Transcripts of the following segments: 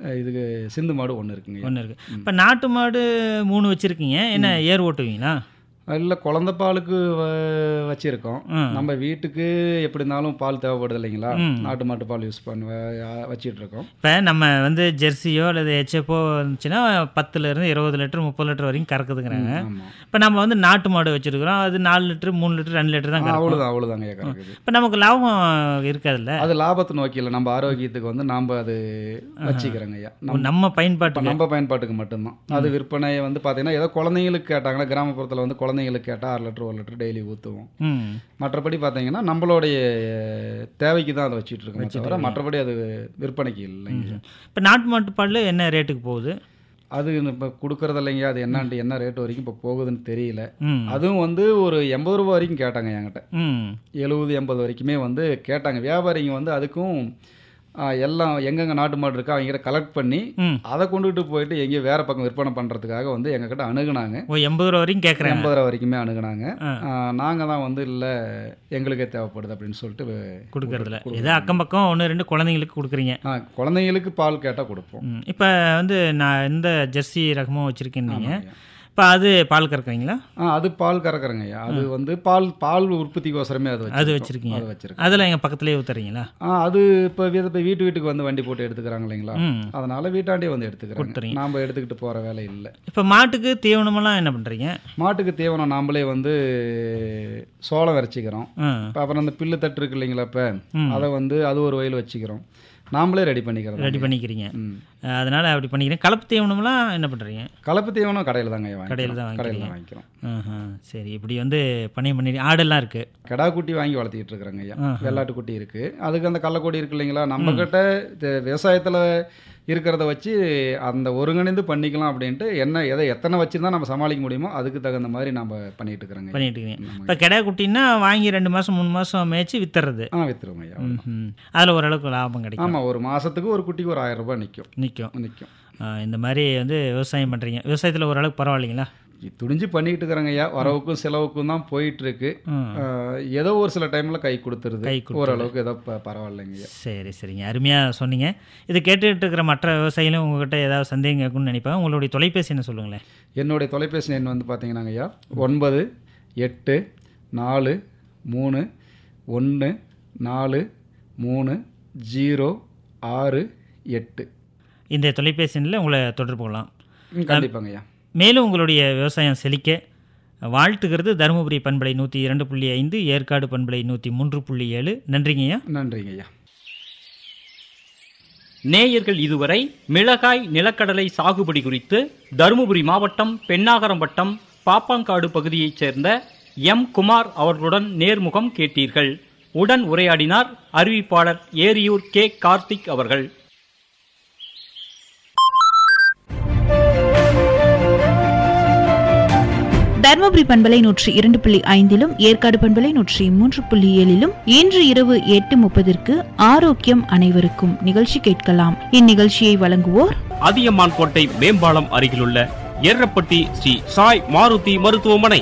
அஹ் இதுக்கு சிந்து மாடு ஒன்று இருக்குங்க ஒன்று இருக்குது இப்போ நாட்டு மாடு மூணு வச்சுருக்கீங்க என்ன ஏர் ஓட்டுவீங்களா இல்லை குழந்த பாலுக்கு வ- வச்சிருக்கோம் ம். நம்ம வீட்டுக்கு எப்படி இருந்தாலும் பால் தேவைப்படுது இல்லைங்களா ம். நாட்டு மாட்டு பால் யூஸ் பண்ண வச்சிட்டு இருக்கோம் இப்போ நம்ம வந்து ஜெர்சியோ அல்லது ஹெச்எஃப்ஓ இருந்துச்சுன்னா பத்துலேருந்து இருபது லிட்டர் முப்பது லிட்டர் வரைக்கும் கறக்குதுங்கிறாங்க ஆமாம் இப்போ நம்ம வந்து நாட்டு மாடு வச்சுருக்கிறோம் அது நாலு லிட்டர் மூணு லிட்டர் ரெண்டு லிட்டர் தான் கறக்கும் அவ்வளோதான் அவ்வளோதாங்க ஐயா கறக்குது இப்போ நமக்கு லாபம் இருக்காதுல்ல அது லாபத்தை நோக்கி இல்லை நம்ம ஆரோக்கியத்துக்கு வந்து நாம் அது வச்சுக்கிறோங்க ஐயா நம்ம நம்ம இப்போ பயன்பாட்டுக்கு நம்ம பயன்பாட்டுக்கு மட்டும்தான் அது விற்பனை வந்து பார்த்தீங்கன்னா ஏதோ குழந்தைங்களுக்கு கேட்டாங்கன்னா கிராமப்புறத்தில் வந்து குழந்தைங்களுக்கு கேட்டால் ஆறு லிட்டர் ஒரு லிட்டர் டெய்லி ஊற்றுவோம் ம் மற்றபடி பார்த்தீங்கன்னா நம்மளுடைய தேவைக்கு தான் அதை வச்சுட்டு இருக்கோம் தவிர மற்றபடி அது விற்பனைக்கு இல்லைங்க இப்போ நாட்டு மாட்டு பால் என்ன ரேட்டுக்கு போகுது அது இப்போ கொடுக்கறது இல்லைங்க அது என்னான்ட்டு என்ன ரேட் வரைக்கும் இப்போ போகுதுன்னு தெரியல ம் அதுவும் வந்து ஒரு எண்பது ரூபா வரைக்கும் கேட்டாங்க என்கிட்ட ம் எழுபது எண்பது வரைக்குமே வந்து கேட்டாங்க வியாபாரிங்க வந்து அதுக்கும் ஆ, எல்லாம் எங்கெங்கே நாட்டு மாடு இருக்கோ அவங்ககிட்ட கலெக்ட் பண்ணி ம் அதை கொண்டுகிட்டு போயிட்டு எங்கேயோ வேற பக்கம் விற்பனை பண்ணுறதுக்காக வந்து எங்ககிட்ட அணுகுனாங்க ஓ எண்பது ரூபா வரைக்கும் கேட்குறேன் எண்பது ரூபா வரைக்குமே அணுகுனாங்க ஆ. நாங்கள் தான் வந்து இல்லை எங்களுக்கே தேவைப்படுது அப்படின்னு சொல்லிட்டு கொடுக்கறதில்ல கொடுக்குறோம். ஏதோ அக்கம் பக்கம் ஒன்று ரெண்டு குழந்தைங்களுக்கு கொடுக்குறீங்க ஆ குழந்தைங்களுக்கு பால் கேட்டால் கொடுப்போம் ம் இப்போ வந்து நான் இந்த ஜெர்சி ரகமும் வச்சுருக்கேன் நீங்கள் ஆமாங்க. இப்போ அது பால் கறக்குறீங்களா ஆ அது பால் கறக்குறேங்க ஐயா அது வந்து பால் பால் உற்பத்திக்கோசரமே அது அது வச்சிருக்கோம். வச்சிருக்கீங்க. அது வச்சிருக்கோம் அதில் எங்கள் பக்கத்துலேயே ஊற்றுறீங்களா ஆ அது இப்போ இப்போ வீட்டு வீட்டுக்கு வந்து வண்டி போட்டு எடுத்துக்கிறாங்க இல்லைங்களா ம் அதனால வீட்டாண்டே வந்து எடுத்துக்கிறாங்க கொடுத்துறீங்க. நாம் எடுத்துக்கிட்டு போகிற வேலை இல்லை இப்போ மாட்டுக்கு தீவனமெல்லாம் என்ன பண்ணுறீங்க மாட்டுக்கு தீவனம் நாமளே வந்து சோளம் விரைச்சிக்கிறோம் ஆ இப்ப அப்புறம் அந்த பில்லு தட்டு இருக்கு இல்லைங்களா இப்போ ம். அதை வந்து அது ஒரு வயல் வச்சுக்கிறோம் நாமளே ரெடி பண்ணிக்கிறோம் ரெடி பண்ணிக்கிறீங்க ம் அதனால் அப்படி பண்ணிக்கிறேன் கலப்பு தீவனம்லாம் என்ன பண்ணுறீங்க கலப்பு தீவனம் கடையில் தாங்க வாங்கிக்கிறோம். கடையில தான் கடையில் வாங்கிக்கிறீங்க. தான் வாங்கிக்கிறோம் ஆஹா சரி இப்படி வந்து பண்ணி பண்ணி ஆடெல்லாம் இருக்குது கிடா குட்டி வாங்கி வளர்த்திக்கிட்டு இருக்கிறாங்க ஐயா ஆஹா. வெள்ளாட்டு குட்டி இருக்கு அதுக்கு அந்த கள்ளக்கொடி இருக்கு இல்லைங்களா நம்ம கிட்ட விவசாயத்தில் இருக்கிறத வச்சு அந்த ஒருங்கிணைந்து பண்ணிக்கலாம் அப்படின்ட்டு என்ன எதை எத்தனை வச்சுருந்தா நம்ம சமாளிக்க முடியுமோ அதுக்கு தகுந்த மாதிரி நம்ம பண்ணிட்டு இருக்கிறோங்க பண்ணிட்டு இருக்கீங்க ஆமாங்க. இப்போ கிடா குட்டின்னா வாங்கி ரெண்டு மாதம் மூணு மாதம் மேய்ச்சி வித்துறது ஆ வித்துருவோங்க ஐயா ம் அதில் ஓரளவுக்கு லாபம் கிடைக்கும் ஆமாம் ஒரு மாசத்துக்கு ஒரு குட்டிக்கு ஒரு ஆயிரம் ரூபாய் நிற்கும் நிற்கும் நிற்கும் இந்த மாதிரி வந்து விவசாயம் பண்ணுறீங்க விவசாயத்தில் ஓரளவுக்கு பரவாயில்லைங்களா துணிஞ்சு பண்ணிக்கிட்டு இருக்கிறாங்க ஐயா வரவுக்கும் செலவுக்கும் தான் போயிட்டு இருக்கு ம் ஆஹ் ஏதோ ஒரு சில டைம்ல கை கொடுத்துருது கை கொடுத்துருது. ஓரளவுக்கு ஏதோ ப- பரவாயில்லைங்க ஐயா சரி சரிங்க அருமையாக சொன்னீங்க இது கேட்டுட்டு இருக்கிற மற்ற விவசாயிகளும் உங்ககிட்ட ஏதாவது சந்தேகம் கேட்கணும்னு நினைப்பாங்க உங்களுடைய தொலைபேசி என்ன சொல்லுங்களேன் என்னுடைய தொலைபேசி எண் வந்து பார்த்தீங்கன்னாங்க ஐயா ஒன்பது எட்டு நாலு மூணு ஒன்று நாலு மூணு ஜீரோ ஆறு எட்டு இந்த தொலைபேசி எண்ணில் உங்களை தொடர்பு கொள்ளலாம் ம், கண்டிப்பாங்க ஐயா மேலும் உங்களுடைய விவசாயம் செழிக்க வாழ்த்துகிறது தருமபுரி பண்பலை நூற்றி இரண்டு புள்ளி ஐந்து ஏற்காடு பண்பலை நூற்றி மூன்று புள்ளி ஏழு நன்றிங்கய்யா நன்றிங்க ஐயா நேயர்கள் இதுவரை மிளகாய் நிலக்கடலை சாகுபடி குறித்து தருமபுரி மாவட்டம் பெண்ணாகரம் வட்டம் பாப்பாங்காடு பகுதியைச் சேர்ந்த எம் குமார் அவர்களுடன் நேர்முகம் கேட்டீர்கள் உடன் உரையாடினார் அறிவிப்பாளர் ஏரியூர் கே கார்த்திக் அவர்கள் தர்மபுரி பண்பலை நூற்றி இரண்டு புள்ளி ஐந்திலும் ஏற்காடு பண்பலை நூற்றி மூன்று புள்ளி ஏழிலும் இன்று இரவு எட்டு முப்பதிற்கு ஆரோக்கியம் அனைவருக்கும் நிகழ்ச்சி கேட்கலாம் இந்நிகழ்ச்சியை வழங்குவோர் அதியமான் கோட்டை மேம்பாலம் அருகிலுள்ள எர்ரப்பட்டி ஸ்ரீ சாய் மாருதி மருத்துவமனை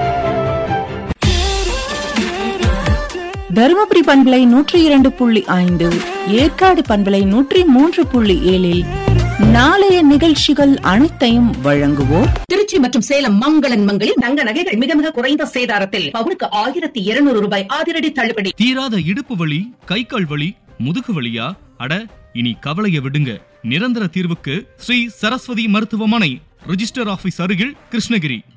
தருமபுரி பண்பலை நூற்றி இரண்டு புள்ளி ஐந்து ஏற்காடு பண்பலை நூற்றி மூன்று புள்ளி ஏழில் நாளைய நிகழ்ச்சிகள் அனைத்தையும் வழங்குவோர் திருச்சி மற்றும் சேலம் மங்களன் மங்களில் தங்க நகைகள் மிக மிக குறைந்த சேதாரத்தில் பவுனுக்கு ஆயிரத்தி இருநூறு ரூபாய் அதிரடி தள்ளுபடி தீராத இடுப்பு வலி கை கால் வலி முதுகு வலியா அட இனி கவலைய விடுங்க நிரந்தர தீர்வுக்கு ஸ்ரீ சரஸ்வதி மருத்துவமனை ரிஜிஸ்டர் ஆபீஸ் அருகில் கிருஷ்ணகிரி